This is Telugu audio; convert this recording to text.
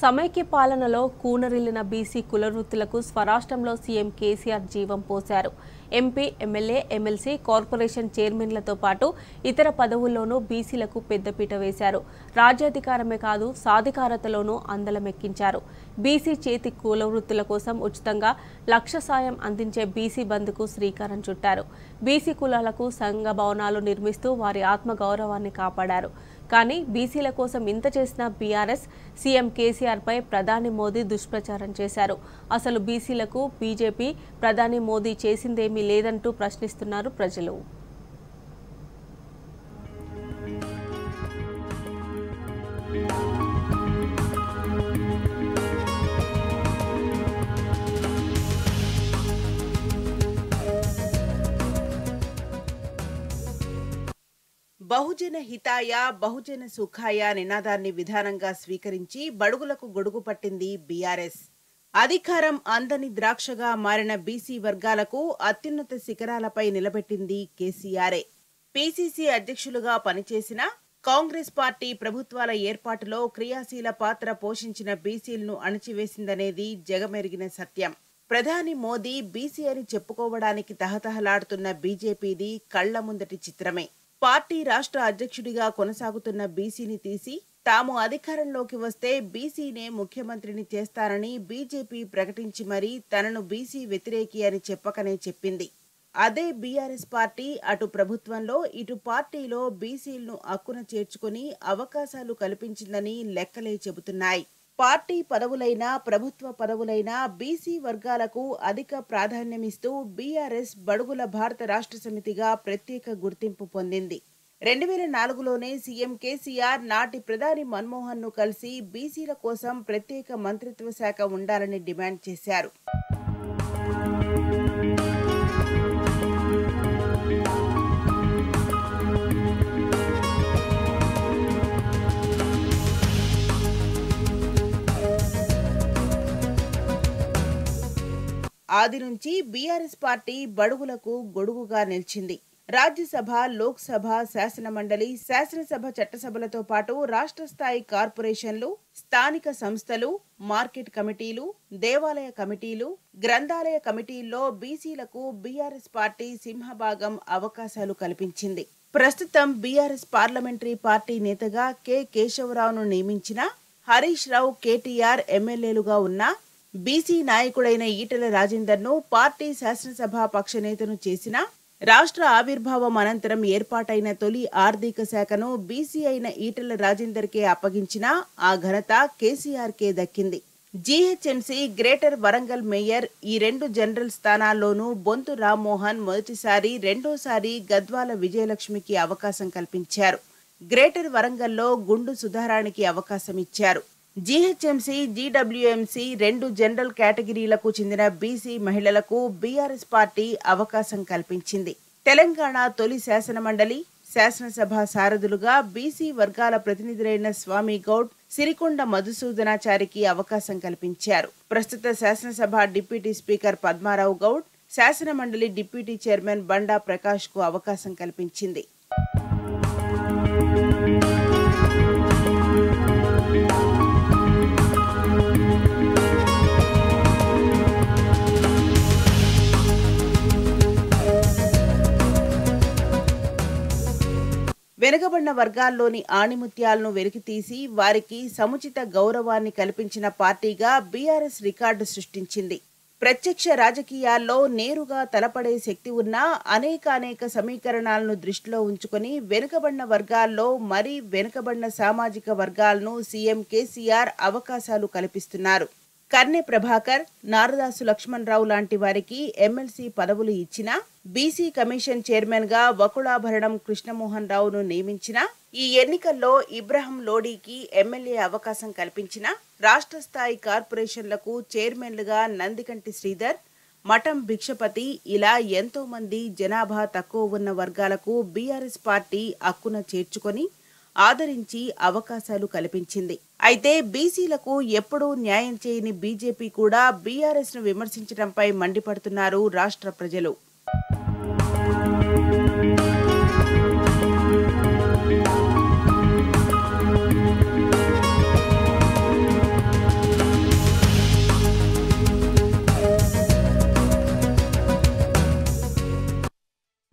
సమైక్య పాలనలో కూనరిల్లిన బీసీ కులవృత్తులకు స్వరాష్ట్రంలో సీఎం కేసీఆర్ జీవం పోశారు ఎంపీ ఎమ్మెల్యే ఎమ్మెల్సీ కార్పొరేషన్ చైర్మన్లతో పాటు ఇతర పదవుల్లోనూ బీసీలకు పెద్దపీట వేశారు రాజ్యాధికారమే కాదు సాధికారతలోనూ అందలమెక్కించారు బీసీ చేతి కులవృత్తుల కోసం ఉచితంగా లక్ష సాయం అందించే బీసీ బంద్కు శ్రీకారం చుట్టారు బీసీ కులాలకు సంఘ భవనాలు నిర్మిస్తూ వారి ఆత్మగౌరవాన్ని కాపాడారు కానీ బీసీల కోసం ఇంత చేసిన బీఆర్ఎస్ సీఎం కేసీఆర్పై ప్రధాని మోదీ దుష్ప్రచారం చేశారు అసలు బీసీలకు బీజేపీ ప్రధాని మోదీ చేసిందేమీ లేదంటూ ప్రశ్నిస్తున్నారు ప్రజలు బహుజన హితాయ బహుజన సుఖాయ నినాదాన్ని విధానంగా స్వీకరించి బడుగులకు గొడుగు పట్టింది బీఆర్ఎస్ అధికారం అందని ద్రాక్షగా మారిన బీసీ వర్గాలకు అత్యున్నత శిఖరాలపై నిలబెట్టింది కేసీఆరే పీసీసీ అధ్యక్షులుగా పనిచేసిన కాంగ్రెస్ పార్టీ ప్రభుత్వాల ఏర్పాటులో క్రియాశీల పాత్ర పోషించిన బీసీలను అణచివేసిందనేది జగమెరిగిన సత్యం ప్రధాని మోదీ బీసీ అని చెప్పుకోవడానికి తహతహలాడుతున్న బీజేపీది కళ్ల ముందటి చిత్రమే పార్టీ రాష్ట్ర అధ్యక్షుడిగా కొనసాగుతున్న బీసీని తీసి తాము అధికారంలోకి వస్తే బీసీనే ముఖ్యమంత్రిని చేస్తారని బీజేపీ ప్రకటించి మరీ తనను బీసీ వ్యతిరేకి అని చెప్పకనే చెప్పింది అదే బీఆర్ఎస్ పార్టీ అటు ప్రభుత్వంలో ఇటు పార్టీలో బీసీలను అక్కున చేర్చుకుని అవకాశాలు కల్పించిందని లెక్కలే చెబుతున్నాయి పార్టీ పదవులైనా ప్రభుత్వ పదవులైనా బీసీ వర్గాలకు అధిక ప్రాధాన్యమిస్తూ బీఆర్ఎస్ బడుగుల భారత రాష్ట్ర సమితిగా ప్రత్యేక గుర్తింపు పొందింది రెండు వేల నాలుగులోనే సీఎం కేసీఆర్ నాటి ప్రధాని మన్మోహన్ ను కలిసి బీసీల కోసం ప్రత్యేక మంత్రిత్వ శాఖ ఉండాలని డిమాండ్ చేశారు ఆది నుంచి బీఆర్ఎస్ పార్టీ బడుగులకు గొడుగుగా నిలిచింది రాజ్యసభ లోక్సభ శాసనమండలి శాసనసభ చట్టసభలతో పాటు రాష్ట్ర స్థాయి కార్పొరేషన్లు స్థానిక సంస్థలు మార్కెట్ కమిటీలు దేవాలయ కమిటీలు గ్రంథాలయ కమిటీల్లో బీసీలకు బీఆర్ఎస్ పార్టీ సింహభాగం అవకాశాలు కల్పించింది ప్రస్తుతం బీఆర్ఎస్ పార్లమెంటరీ పార్టీ నేతగా కె కేశవరావును నియమించిన హరీష్ రావు కేటీఆర్ ఎమ్మెల్యేలుగా ఉన్న బీసీ నాయకుడైన ఈటెల రాజేందర్ను పార్టీ శాసనసభ పక్ష నేతను చేసిన రాష్ట్ర ఆవిర్భావం అనంతరం ఏర్పాటైన తొలి ఆర్థిక శాఖను బీసీ అయిన ఈటెల రాజేందర్కే అప్పగించిన ఆ ఘనత కేసీఆర్కే దక్కింది జీహెచ్ఎంసీ గ్రేటర్ వరంగల్ మేయర్ ఈ రెండు జనరల్ స్థానాల్లోనూ బొంతు రామ్మోహన్ మొదటిసారి రెండోసారి గద్వాల విజయలక్ష్మికి అవకాశం కల్పించారు గ్రేటర్ వరంగల్లో గుండు సుధారానికి అవకాశం ఇచ్చారు జీహెచ్ఎంసీ జీడబ్ల్యూఎంసీ రెండు జనరల్ కేటగిరీలకు చెందిన బీసీ మహిళలకు బీఆర్ఎస్ పార్టీ అవకాశం కల్పించింది తెలంగాణ తొలి శాసనమండలి శాసనసభ సారథులుగా బీసీ వర్గాల ప్రతినిధులైన స్వామి గౌడ్ సిరికొండ మధుసూదనాచారికి అవకాశం కల్పించారు ప్రస్తుత శాసనసభ డిప్యూటీ స్పీకర్ పద్మారావు గౌడ్ శాసనమండలి డిప్యూటీ చైర్మన్ బండా ప్రకాష్ కు అవకాశం కల్పించింది వెనుకబడిన వర్గాల్లోని ఆణిముత్యాలను వెలికితీసి వారికి సముచిత గౌరవాన్ని కల్పించిన పార్టీగా బీఆర్ఎస్ రికార్డు సృష్టించింది ప్రత్యక్ష రాజకీయాల్లో నేరుగా తలపడే శక్తి ఉన్న అనేక అనేక సమీకరణాలను దృష్టిలో ఉంచుకొని వెనుకబడిన వర్గాల్లో మరీ వెనుకబడిన సామాజిక వర్గాలను సీఎం కేసీఆర్ అవకాశాలు కల్పిస్తున్నారు కర్నె ప్రభాకర్ నారదాసు లక్ష్మణరావు లాంటి వారికి ఎమ్మెల్సీ పదవులు ఇచ్చినా బీసీ కమిషన్ చైర్మన్ గా వకుళాభరణం కృష్ణమోహన్ రావును నియమించిన ఈ ఎన్నికల్లో ఇబ్రహం లోడీకి ఎమ్మెల్యే అవకాశం కల్పించిన రాష్ట్ర స్థాయి కార్పొరేషన్లకు చైర్మన్లుగా నందికంటి శ్రీధర్ మఠం భిక్షపతి ఇలా ఎంతో మంది జనాభా తక్కువ ఉన్న వర్గాలకు బీఆర్ఎస్ పార్టీ అక్కున చేర్చుకొని ఆదరించి అవకాశాలు కల్పించింది అయితే బీసీలకు ఎప్పుడూ న్యాయం చేయని బీజేపీ కూడా బీఆర్ఎస్ ను విమర్శించడంపై మండిపడుతున్నారు రాష్ట్ర ప్రజలు